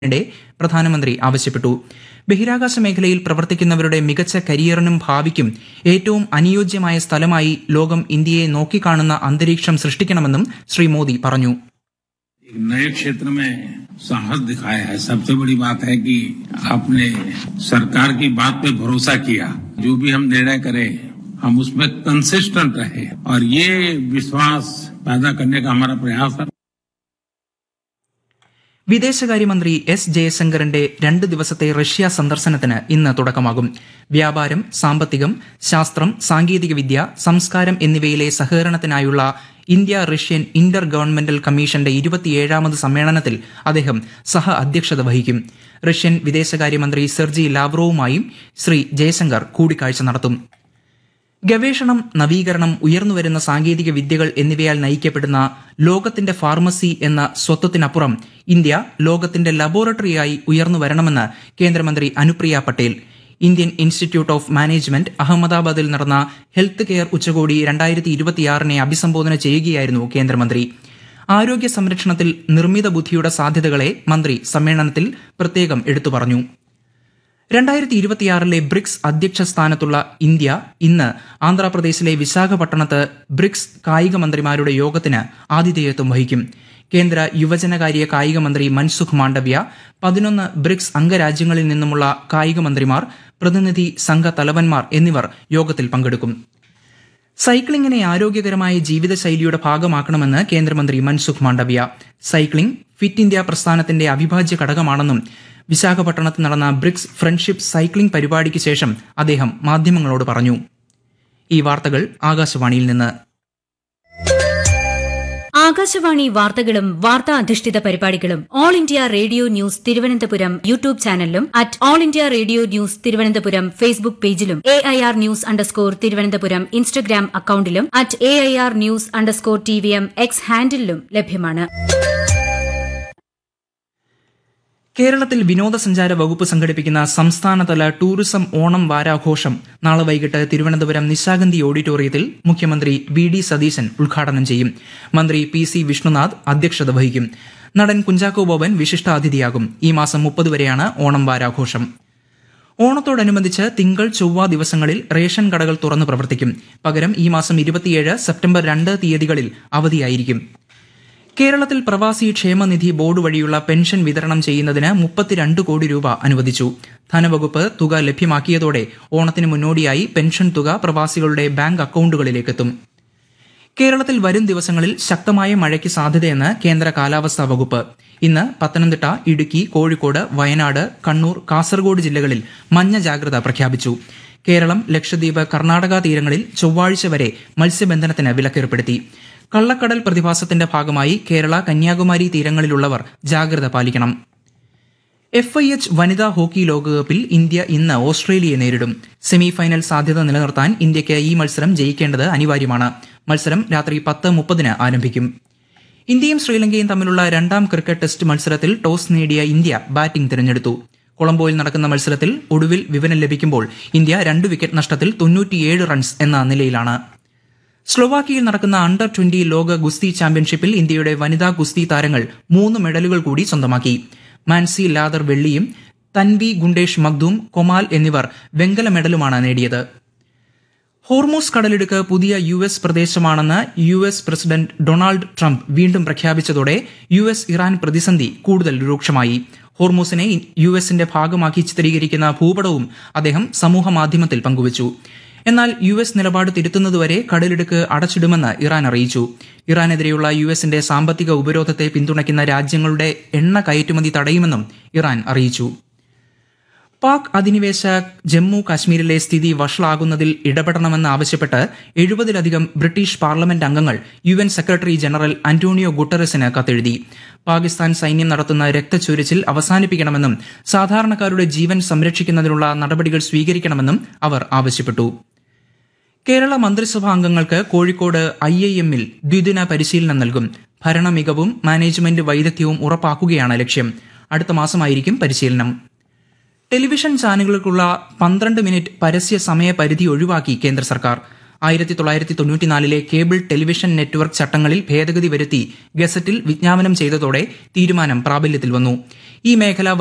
ടെ പ്രധാനമന്ത്രി ആവശ്യപ്പെട്ടു ബഹിരാകാശ മേഖലയിൽ പ്രവർത്തിക്കുന്നവരുടെ മികച്ച കരിയറിനും ഭാവിക്കും ഏറ്റവും അനുയോജ്യമായ സ്ഥലമായി ലോകം ഇന്ത്യയെ നോക്കിക്കാണുന്ന അന്തരീക്ഷം സൃഷ്ടിക്കണമെന്നും ശ്രീ മോദി പറഞ്ഞു एक नए क्षेत्र में साहस दिखाया है सबसे बड़ी बात है कि आपने सरकार की बात पे भरोसा किया जो भी हम निर्णय करें हम उसमें कंसिस्टेंट रहे और ये विश्वास पैदा करने का हमारा प्रयास है വിദേശകാര്യമന്ത്രി എസ് ജയശങ്കറിന്റെ രണ്ട് ദിവസത്തെ റഷ്യ സന്ദർശനത്തിന് ഇന്ന് തുടക്കമാകും വ്യാപാരം സാമ്പത്തികം ശാസ്ത്രം സാങ്കേതികവിദ്യ സംസ്കാരം എന്നിവയിലെ സഹകരണത്തിനായുള്ള ഇന്ത്യ റഷ്യൻ ഇന്റർ ഗവൺമെന്റൽ കമ്മീഷന്റെ ഇരുപത്തിയേഴാമത് സമ്മേളനത്തിൽ അദ്ദേഹം സഹ അധ്യക്ഷത വഹിക്കും റഷ്യൻ വിദേശകാര്യമന്ത്രി സെർജി ലാവ്റോവുമായും ശ്രീ ജയശങ്കർ കൂടിക്കാഴ്ച നടത്തും ഗവേഷണം നവീകരണം ഉയർന്നുവരുന്ന സാങ്കേതിക വിദ്യകൾ എന്നിവയാൽ നയിക്കപ്പെടുന്ന ലോകത്തിന്റെ ഫാർമസി എന്ന സ്വത്വത്തിനപ്പുറം ഇന്ത്യ ലോകത്തിന്റെ ലബോറട്ടറിയായി ഉയർന്നു വരണമെന്ന് കേന്ദ്രമന്ത്രി Anupriya Patel Indian institute of management അഹമ്മദാബാദിൽ നടന്ന ഹെൽത്ത് കെയർ ഉച്ചകോടി രണ്ടായിരത്തി ഇരുപത്തിയാറിനെ അഭിസംബോധന ചെയ്യുകയായിരുന്നു കേന്ദ്രമന്ത്രി ആരോഗ്യ സംരക്ഷണത്തിൽ നിർമ്മിത ബുദ്ധിയുടെ സാധ്യതകളെ മന്ത്രി സമ്മേളനത്തിൽ പ്രത്യേകം എടുത്തു പറഞ്ഞു രണ്ടായിരത്തി ഇരുപത്തിയാറിലെ ബ്രിക്സ് അധ്യക്ഷ സ്ഥാനത്തുള്ള ഇന്ത്യ ഇന്ന് ആന്ധ്രാപ്രദേശിലെ വിശാഖപട്ടണത്ത് ബ്രിക്സ് കായിക മന്ത്രിമാരുടെ യോഗത്തിന് ആതിഥേയത്വം വഹിക്കും കേന്ദ്ര യുവജനകാര്യ കായിക മന്ത്രി മൻസുഖ് മാണ്ഡവ്യ പതിനൊന്ന് ബ്രിക്സ് അംഗരാജ്യങ്ങളിൽ നിന്നുമുള്ള കായിക മന്ത്രിമാർ പ്രതിനിധി സംഘ തലവന്മാർ എന്നിവർ യോഗത്തിൽ പങ്കെടുക്കും സൈക്ലിങ്ങിനെ ആരോഗ്യകരമായ ജീവിതശൈലിയുടെ ഭാഗമാക്കണമെന്ന് കേന്ദ്രമന്ത്രി Mansukh Mandaviya cycling fit India പ്രസ്ഥാനത്തിന്റെ അവിഭാജ്യ ഘടകമാണെന്നും വിശാഖപട്ടണത്ത് നടന്ന ബ്രിക്സ് ഫ്രണ്ട്ഷിപ്പ് സൈക്ലിംഗ് പരിപാടിക്ക് ശേഷം അദ്ദേഹം മാധ്യമങ്ങളോട് പറഞ്ഞു ഈ വാർത്തകൾ ആകാശവാണിയിൽ നിന്ന് ആകാശവാണി വാർത്തകളും വാർത്താ അധിഷ്ഠിത പരിപാടികളും all India radio news Thiruvananthapuram YouTube ചാനലിലും at all India radio news Thiruvananthapuram Facebook പേജിലും A I R news underscore Thiruvananthapuram Instagram അക്കൌണ്ടിലും at A I R news underscore T V M X ഹാൻഡിലും ലഭ്യമാണ് കേരളത്തിൽ വിനോദസഞ്ചാര വകുപ്പ് സംഘടിപ്പിക്കുന്ന സംസ്ഥാനതല ടൂറിസം ഓണം വാരാഘോഷം നാളെ വൈകിട്ട് തിരുവനന്തപുരം നിശാഗന്ധി ഓഡിറ്റോറിയത്തിൽ മുഖ്യമന്ത്രി വി ഡി സതീശൻ ഉദ്ഘാടനം ചെയ്യും മന്ത്രി പി സി വിഷ്ണുനാഥ് അധ്യക്ഷത വഹിക്കും നടൻ കുഞ്ചാക്കോ ബോബൻ വിശിഷ്ടാതിഥിയാകും ഈ മാസം മുപ്പത് വരെയാണ് ഓണം വാരാഘോഷം ഓണത്തോടനുബന്ധിച്ച് തിങ്കൾ ചൊവ്വ ദിവസങ്ങളിൽ റേഷൻ കടകൾ തുറന്നു പ്രവർത്തിക്കും പകരം ഈ മാസം ഇരുപത്തിയേഴ് സെപ്റ്റംബർ രണ്ട് തീയതികളിൽ അവധിയായിരിക്കും കേരളത്തിൽ പ്രവാസി ക്ഷേമനിധി ബോർഡ് വഴിയുള്ള പെൻഷൻ വിതരണം ചെയ്യുന്നതിന് മുപ്പത്തിരണ്ട് കോടി രൂപ അനുവദിച്ചു ധനവകുപ്പ് തുക ലഭ്യമാക്കിയതോടെ ഓണത്തിന് മുന്നോടിയായി പെൻഷൻ തുക പ്രവാസികളുടെ ബാങ്ക് അക്കൌണ്ടുകളിലേക്കെത്തും കേരളത്തിൽ വരും ദിവസങ്ങളിൽ ശക്തമായ മഴയ്ക്ക് സാധ്യതയെന്ന് കേന്ദ്ര കാലാവസ്ഥാ വകുപ്പ് ഇന്ന് പത്തനംതിട്ട ഇടുക്കി കോഴിക്കോട് വയനാട് കണ്ണൂർ കാസർഗോഡ് ജില്ലകളിൽ മഞ്ഞ ജാഗ്രത പ്രഖ്യാപിച്ചു കേരളം ലക്ഷദ്വീപ് കർണാടക തീരങ്ങളിൽ ചൊവ്വാഴ്ച വരെ മത്സ്യബന്ധനത്തിന് വിലക്കേർപ്പെടുത്തി കള്ളക്കടൽ പ്രതിഭാസത്തിന്റെ ഭാഗമായി കേരള കന്യാകുമാരി തീരങ്ങളിലുള്ളവർ ജാഗ്രത പാലിക്കണം എഫ് ഐ എച്ച് വനിതാ ഹോക്കി ലോകകപ്പിൽ ഇന്ത്യ ഇന്ന് ഓസ്ട്രേലിയയെ നേരിടും സെമി ഫൈനൽ സാധ്യത നിലനിർത്താൻ ഇന്ത്യയ്ക്ക് ഈ മത്സരം ജയിക്കേണ്ടത് അനിവാര്യമാണ് മത്സരം രാത്രി പത്ത് മുപ്പതിന് ആരംഭിക്കും ഇന്ത്യയും ശ്രീലങ്കയും തമ്മിലുള്ള രണ്ടാം ക്രിക്കറ്റ് ടെസ്റ്റ് മത്സരത്തിൽ ടോസ് നേടിയ ഇന്ത്യ ബാറ്റിംഗ് തിരഞ്ഞെടുത്തു കൊളംബോയിൽ നടക്കുന്ന മത്സരത്തിൽ ഒടുവിൽ വിവരം ലഭിക്കുമ്പോൾ ഇന്ത്യ രണ്ട് വിക്കറ്റ് നഷ്ടത്തിൽ തൊണ്ണൂറ്റിയേഴ് റൺസ് എന്ന നിലയിലാണ് സ്ലൊവാക്കിയയിൽ നടക്കുന്ന അണ്ടർ ട്വന്റി ലോക ഗുസ്തി ചാമ്പ്യൻഷിപ്പിൽ ഇന്ത്യയുടെ വനിതാ ഗുസ്തി താരങ്ങൾ മൂന്ന് മെഡലുകൾ കൂടി സ്വന്തമാക്കി മാൻസി ലാദർ വെള്ളിയും തൻവി ഗുണ്ടേഷ് മഗ്ദൂം കൊമാൽ എന്നിവർ വെങ്കല മെഡലുമാണ് നേടിയത് ഹോർമൂസ് കടലിടുക്ക് പുതിയ യു എസ് പ്രദേശമാണെന്ന് U S president Donald Trump വീണ്ടും പ്രഖ്യാപിച്ചതോടെ യു എസ് ഇറാൻ പ്രതിസന്ധി കൂടുതൽ രൂക്ഷമായി ഹോർമൂസിനെ യു എസിന്റെ ഭാഗമാക്കി ചിത്രീകരിക്കുന്ന ഭൂപടവും അദ്ദേഹം സമൂഹ മാധ്യമത്തിൽ പങ്കുവച്ചു എന്നാൽ യു എസ് നിലപാട് തിരുത്തുന്നതുവരെ കടലിടുക്ക് അടച്ചിടുമെന്ന് ഇറാൻ അറിയിച്ചു ഇറാനെതിരെയുള്ള യു എസിന്റെ സാമ്പത്തിക ഉപരോധത്തെ പിന്തുണയ്ക്കുന്ന രാജ്യങ്ങളുടെ എണ്ണ കയറ്റുമതി തടയുമെന്നും ഇറാൻ അറിയിച്ചു പാക് അധിനിവേശ ജമ്മു കാശ്മീരിലെ സ്ഥിതി വഷളാകുന്നതിൽ ഇടപെടണമെന്ന് ആവശ്യപ്പെട്ട് എഴുപതിലധികം ബ്രിട്ടീഷ് പാർലമെന്റ് അംഗങ്ങൾ U N secretary general Antonio ഗുട്ടറസിന് കത്തെഴുതി പാകിസ്ഥാൻ സൈന്യം നടത്തുന്ന രക്തച്ചൊരിച്ചിൽ അവസാനിപ്പിക്കണമെന്നും സാധാരണക്കാരുടെ ജീവൻ സംരക്ഷിക്കുന്നതിനുള്ള നടപടികൾ സ്വീകരിക്കണമെന്നും അവർ ആവശ്യപ്പെട്ടു കേരള മന്ത്രിസഭാ അംഗങ്ങൾക്ക് കോഴിക്കോട് ഐ ഐ എമ്മിൽ ദ്വിദിന പരിശീലനം നൽകും ഭരണ മികവും മാനേജ്മെന്റ് വൈദഗ്ധ്യവും ഉറപ്പാക്കുകയാണ് ലക്ഷ്യം അടുത്ത മാസമായിരിക്കും പരിശീലനം ടെലിവിഷൻ ചാനലുകൾക്കുള്ള പന്ത്രണ്ട് മിനിറ്റ് പരസ്യ സമയ പരിധി ഒഴിവാക്കി കേന്ദ്ര സർക്കാർ ആയിരത്തി തൊള്ളായിരത്തി തൊണ്ണൂറ്റിനാലിലെ കേബിൾ ടെലിവിഷൻ നെറ്റ്വർക്ക് ചട്ടങ്ങളിൽ ഭേദഗതി വരുത്തി ഗസറ്റിൽ വിജ്ഞാപനം ചെയ്തതോടെ തീരുമാനം പ്രാബല്യത്തിൽ വന്നു ഈ മേഖല